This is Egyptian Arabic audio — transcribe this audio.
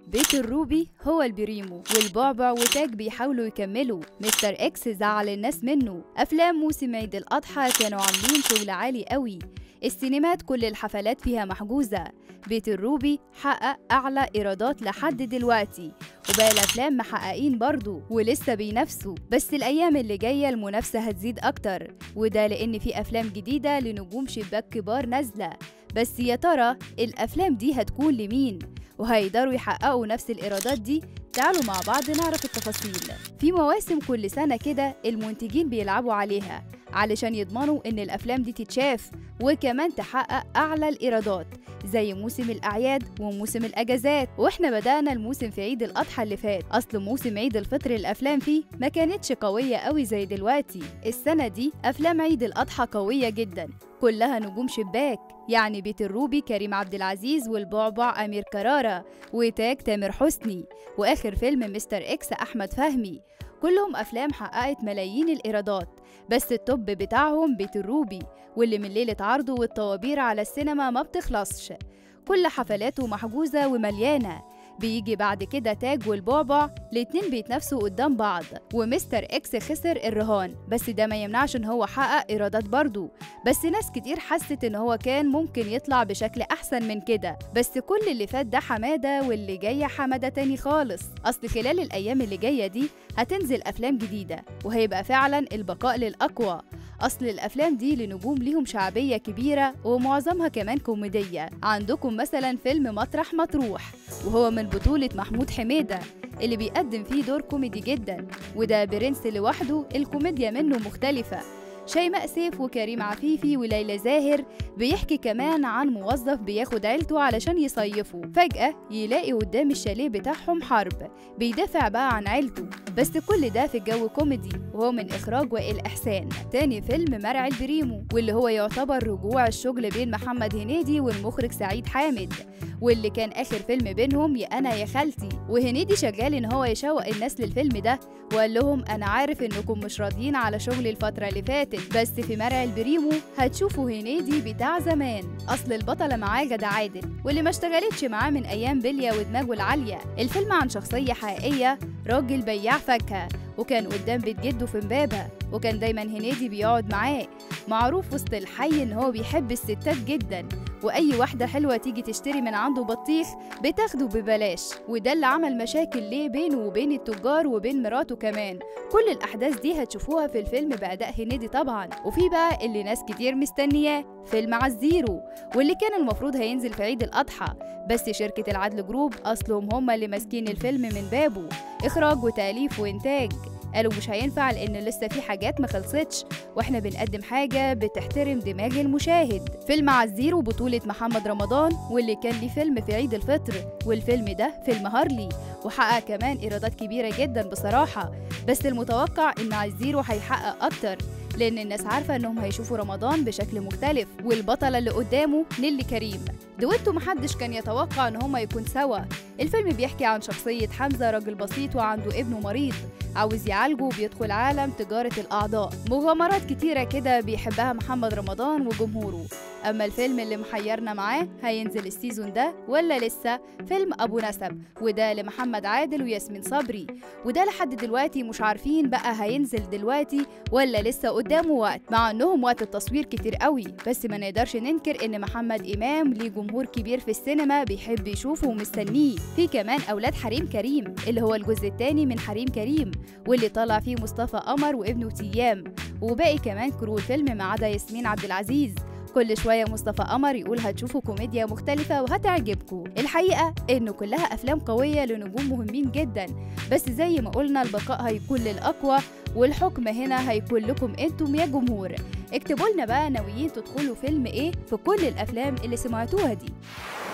بيت الروبي هو البريمو والبعبع وتاج بيحاولوا يكملوا مستر اكس زعل الناس منه افلام موسم عيد الاضحى كانوا عاملين شغل عالي قوي السينمات كل الحفلات فيها محجوزة بيت الروبي حقق أعلى إيرادات لحد دلوقتي وباقي الأفلام محققين برضو ولسه بينافسوا بس الأيام اللي جاية المنافسة هتزيد أكتر وده لأن في أفلام جديدة لنجوم شباك كبار نازلة بس يا ترى الأفلام دي هتكون لمين؟ وهيقدروا يحققوا نفس الإيرادات دي تعالوا مع بعض نعرف التفاصيل في مواسم كل سنة كده المنتجين بيلعبوا عليها علشان يضمنوا إن الأفلام دي تتشاف وكمان تحقق أعلى الإيرادات زي موسم الأعياد وموسم الأجازات وإحنا بدأنا الموسم في عيد الأضحى اللي فات أصل موسم عيد الفطر الأفلام فيه ما كانتش قوية قوي زي دلوقتي السنة دي أفلام عيد الأضحى قوية جدا كلها نجوم شباك يعني بيت الروبي كريم عبد العزيز والبعبع أمير كرارة وتاج تامر حسني وآخر فيلم مستر إكس أحمد فهمي كلهم أفلام حققت ملايين الإيرادات بس التوب بتاعهم بيت الروبي واللي من ليلة عرضه والطوابير على السينما ما بتخلصش كل حفلاته محجوزة ومليانة بيجي بعد كده تاج والبعبع الاتنين بيتنافسوا قدام بعض ومستر اكس خسر الرهان بس ده ما يمنعش ان هو حقق ايرادات برضه بس ناس كتير حست ان هو كان ممكن يطلع بشكل احسن من كده بس كل اللي فات ده حماده واللي جايه حماده تاني خالص اصل خلال الايام اللي جايه دي هتنزل افلام جديده وهيبقى فعلا البقاء للاقوى أصل الأفلام دي لنجوم ليهم شعبية كبيرة ومعظمها كمان كوميدية عندكم مثلا فيلم مطرح مطروح وهو من بطولة محمود حميدة اللي بيقدم فيه دور كوميدي جدا وده برنس لوحده الكوميديا منه مختلفة شيماء سيف وكريم عفيفي وليلى زاهر بيحكي كمان عن موظف بياخد عيلته علشان يصيفوا فجأة يلاقي قدام الشاليه بتاعهم حرب بيدافع بقى عن عيلته بس كل ده في جو كوميدي وهو من إخراج وائل إحسان تاني فيلم مرعي البريمو واللي هو يعتبر رجوع الشغل بين محمد هنيدي والمخرج سعيد حامد واللي كان آخر فيلم بينهم يا أنا يا خالتي وهنيدي شغال إن هو يشوق الناس للفيلم ده وقال لهم أنا عارف إنكم مش راضيين على شغلي الفترة اللي فاتت بس في مرعي البريمو هتشوفوا هنيدي بتاع زمان أصل البطلة معاه جدع عادل واللي ما اشتغلتش معاه من أيام بليا ودماغه العالية الفيلم عن شخصية حقيقية راجل بياع فاكهة وكان قدام بيت جده في امبابة وكان دايما هنيدي بيقعد معاه معروف وسط الحي ان هو بيحب الستات جدا واي واحدة حلوة تيجي تشتري من عنده بطيخ بتاخده ببلاش وده اللي عمل مشاكل ليه بينه وبين التجار وبين مراته كمان كل الاحداث دي هتشوفوها في الفيلم باداء هنيدي طبعا وفي بقى اللي ناس كتير مستنياه فيلم عالزيرو واللي كان المفروض هينزل في عيد الاضحى بس شركة العدل جروب اصلهم هما اللي ماسكين الفيلم من بابه اخراج وتاليف وانتاج قالوا مش هينفع لان لسه في حاجات ما خلصتش واحنا بنقدم حاجه بتحترم دماغ المشاهد فيلم عزيرو بطوله محمد رمضان واللي كان ليه فيلم في عيد الفطر والفيلم ده فيلم هارلي وحقق كمان ايرادات كبيره جدا بصراحه بس المتوقع ان عزيرو هيحقق اكتر لان الناس عارفه انهم هيشوفوا رمضان بشكل مختلف والبطله اللي قدامه نيلي كريم دويتو محدش كان يتوقع ان هما يكون سوا الفيلم بيحكي عن شخصيه حمزه راجل بسيط وعنده ابنه مريض عاوز يعالجه وبيدخل عالم تجارة الأعضاء مغامرات كتيرة كده بيحبها محمد رمضان وجمهوره أما الفيلم اللي محيرنا معاه هينزل السيزون ده ولا لسه فيلم أبو نسب وده لمحمد عادل وياسمين صبري وده لحد دلوقتي مش عارفين بقى هينزل دلوقتي ولا لسه قدامه وقت مع انهم وقت التصوير كتير قوي بس ما نقدرش ننكر ان محمد امام ليه جمهور كبير في السينما بيحب يشوفه ومستنيه في كمان اولاد حريم كريم اللي هو الجزء الثاني من حريم كريم واللي طلع فيه مصطفى قمر وابنه تيام وباقي كمان كرو الفيلم ما عدا ياسمين عبد العزيز كل شوية مصطفى قمر يقول هتشوفوا كوميديا مختلفة وهتعجبكم الحقيقة إنه كلها أفلام قوية لنجوم مهمين جدا بس زي ما قلنا البقاء هيكون للأقوى والحكم هنا هيكون لكم انتم يا جمهور اكتبوا لنا بقى ناويين تدخلوا فيلم ايه في كل الافلام اللي سمعتوها دي